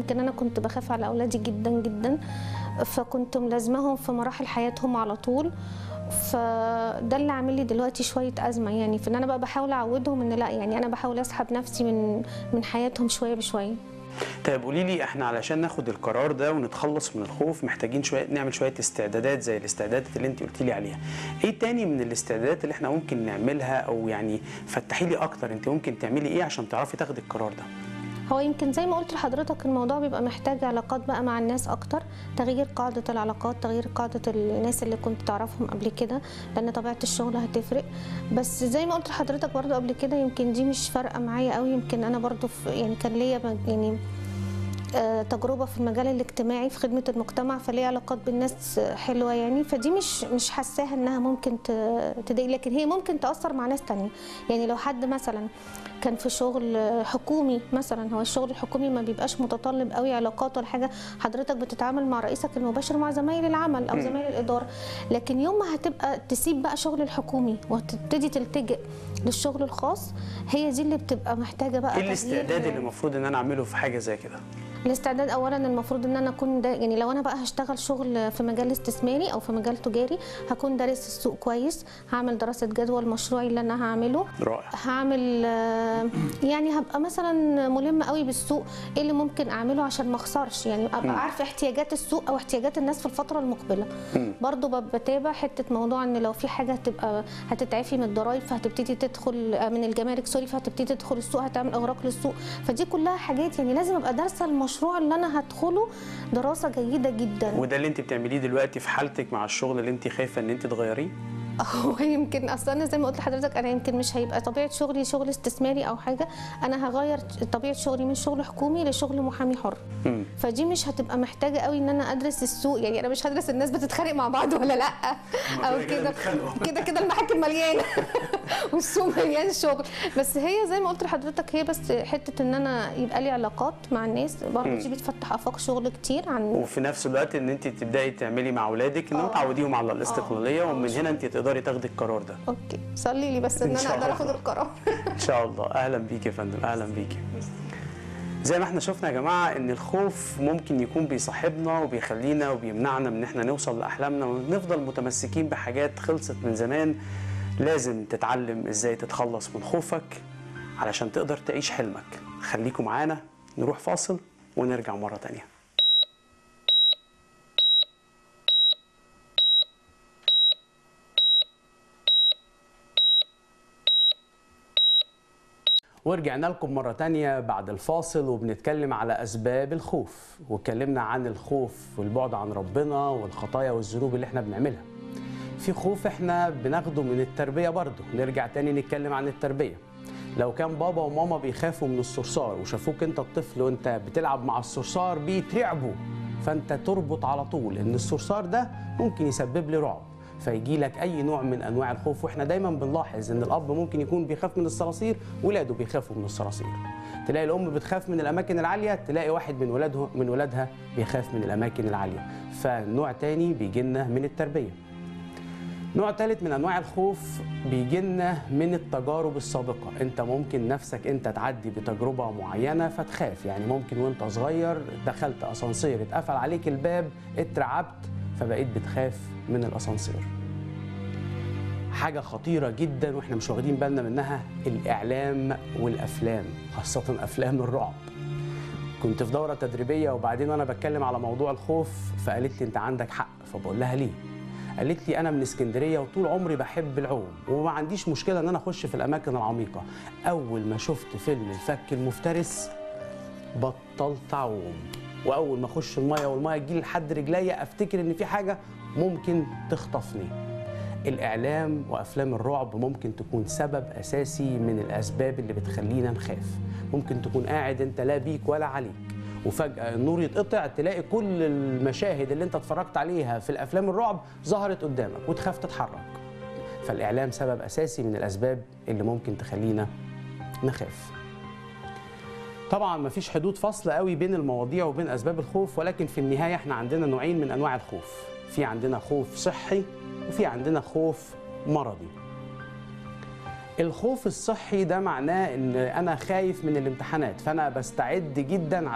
يمكن انا كنت بخاف على اولادي جدا جدا فكنت ملازمهم في مراحل حياتهم على طول فده اللي عامل لي دلوقتي شويه ازمه يعني في ان انا بقى بحاول اعودهم ان لا يعني انا بحاول اسحب نفسي من من حياتهم شويه بشويه طيب قولي لي احنا علشان ناخد القرار ده ونتخلص من الخوف محتاجين شويه نعمل شويه استعدادات زي الاستعدادات اللي انت قلتي لي عليها ايه تاني من الاستعدادات اللي احنا ممكن نعملها او يعني فتحي لي اكتر انت ممكن تعملي ايه عشان تعرفي تاخدي القرار ده هو يمكن زي ما قلت لحضرتك الموضوع بيبقى محتاج علاقات بقى مع الناس اكتر تغيير قاعده العلاقات تغيير قاعده الناس اللي كنت تعرفهم قبل كده لان طبيعه الشغل هتفرق بس زي ما قلت لحضرتك برضو قبل كده يمكن دي مش فارقه معايا قوي يمكن انا برضو في يعني كان ليا ب- يعني آه، تجربه في المجال الاجتماعي في خدمه المجتمع فليا علاقات بالناس حلوه يعني فدي مش مش حاساها انها ممكن ت- تضايق لكن هي ممكن تاثر مع ناس تانية يعني لو حد مثلا كان في شغل حكومي مثلا هو الشغل الحكومي ما بيبقاش متطلب قوي علاقات ولا حاجه حضرتك بتتعامل مع رئيسك المباشر مع زمايل العمل او زمايل الاداره لكن يوم ما هتبقى تسيب بقى شغل الحكومي وتبتدي تلتجئ للشغل الخاص هي دي اللي بتبقى محتاجه بقى ايه تغيير- الاستعداد اللي المفروض ان انا اعمله في حاجه زي كده الاستعداد اولا المفروض ان انا اكون دا يعني لو انا بقى هشتغل شغل في مجال استثماري او في مجال تجاري هكون دارس السوق كويس هعمل دراسه جدوى المشروع اللي انا هعمله رائع هعمل آه، يعني هبقى مثلا ملمه قوي بالسوق ايه اللي ممكن اعمله عشان ما اخسرش يعني ابقى عارفه احتياجات السوق او احتياجات الناس في الفتره المقبله برضو ب- بتابع حته موضوع ان لو في حاجه هتبقى هتتعفي من الضرايب فهتبتدي تدخل آه، من الجمارك سوري فهتبتدي تدخل السوق هتعمل اغراق للسوق فدي كلها حاجات يعني لازم ابقى دارسه المشروع اللي انا هدخله دراسه جيده جدا وده اللي انت بتعمليه دلوقتي في حالتك مع الشغل اللي انت خايفه ان انت تغيريه هو يمكن اصل انا زي ما قلت لحضرتك انا يمكن مش هيبقى طبيعه شغلي شغل استثماري او حاجه انا هغير طبيعه شغلي من شغل حكومي لشغل محامي حر مم. فدي مش هتبقى محتاجه قوي ان انا ادرس السوق يعني انا مش هدرس الناس بتتخانق مع بعض ولا لا او كده كده كده بيتخانقوا. كده كده المحاكم مليانه والسوق مليان شغل بس هي زي ما قلت لحضرتك هي بس حته ان انا يبقى لي علاقات مع الناس برضه دي بتفتح افاق شغل كتير عن وفي نفس الوقت ان انت تبداي تعملي مع اولادك ان آه. تعوديهم على الاستقلاليه آه. ومن هنا انت تقدري تاخدي القرار ده اوكي صلي لي بس ان إن انا شاء اقدر الله. اخد القرار ان شاء الله اهلا بيك يا فندم اهلا بيك زي ما احنا شفنا يا جماعه ان الخوف ممكن يكون بيصاحبنا وبيخلينا وبيمنعنا من ان احنا نوصل لاحلامنا ونفضل متمسكين بحاجات خلصت من زمان لازم تتعلم ازاي تتخلص من خوفك علشان تقدر تعيش حلمك خليكم معانا نروح فاصل ونرجع مره تانيه ورجعنا لكم مرة تانية بعد الفاصل وبنتكلم على أسباب الخوف واتكلمنا عن الخوف والبعد عن ربنا والخطايا والذنوب اللي احنا بنعملها في خوف احنا بناخده من التربية برضه نرجع تاني نتكلم عن التربية لو كان بابا وماما بيخافوا من الصرصار وشافوك انت الطفل وانت بتلعب مع الصرصار بيترعبوا فانت تربط على طول ان الصرصار ده ممكن يسبب لي رعب فيجي لك اي نوع من انواع الخوف واحنا دايما بنلاحظ ان الاب ممكن يكون بيخاف من الصراصير ولاده بيخافوا من الصراصير تلاقي الام بتخاف من الاماكن العاليه تلاقي واحد من ولاده من ولادها بيخاف من الاماكن العاليه فنوع تاني بيجي لنا من التربيه نوع ثالث من انواع الخوف بيجي لنا من التجارب السابقه انت ممكن نفسك انت تعدي بتجربه معينه فتخاف يعني ممكن وانت صغير دخلت اسانسير اتقفل عليك الباب اترعبت فبقيت بتخاف من الاسانسير حاجة خطيرة جدا واحنا مش واخدين بالنا منها الإعلام والأفلام خاصة أفلام الرعب كنت في دورة تدريبية وبعدين وأنا بتكلم على موضوع الخوف فقالت لي أنت عندك حق فبقول لها ليه؟ قالت لي أنا من اسكندرية وطول عمري بحب العوم وما عنديش مشكلة إن أنا أخش في الأماكن العميقة أول ما شفت فيلم الفك المفترس بطلت أعوم وأول ما أخش المية والمية تجيلي لحد رجليا أفتكر إن في حاجة ممكن تخطفني الإعلام وأفلام الرعب ممكن تكون سبب أساسي من الأسباب اللي بتخلينا نخاف ممكن تكون قاعد أنت لا بيك ولا عليك وفجأة النور يتقطع تلاقي كل المشاهد اللي أنت اتفرجت عليها في الأفلام الرعب ظهرت قدامك وتخاف تتحرك فالإعلام سبب أساسي من الأسباب اللي ممكن تخلينا نخاف طبعا مفيش حدود فاصلة قوي بين المواضيع وبين أسباب الخوف ولكن في النهاية احنا عندنا نوعين من أنواع الخوف في عندنا خوف صحي وفي عندنا خوف مرضي الخوف الصحي ده معناه ان انا خايف من الامتحانات فانا بستعد جدا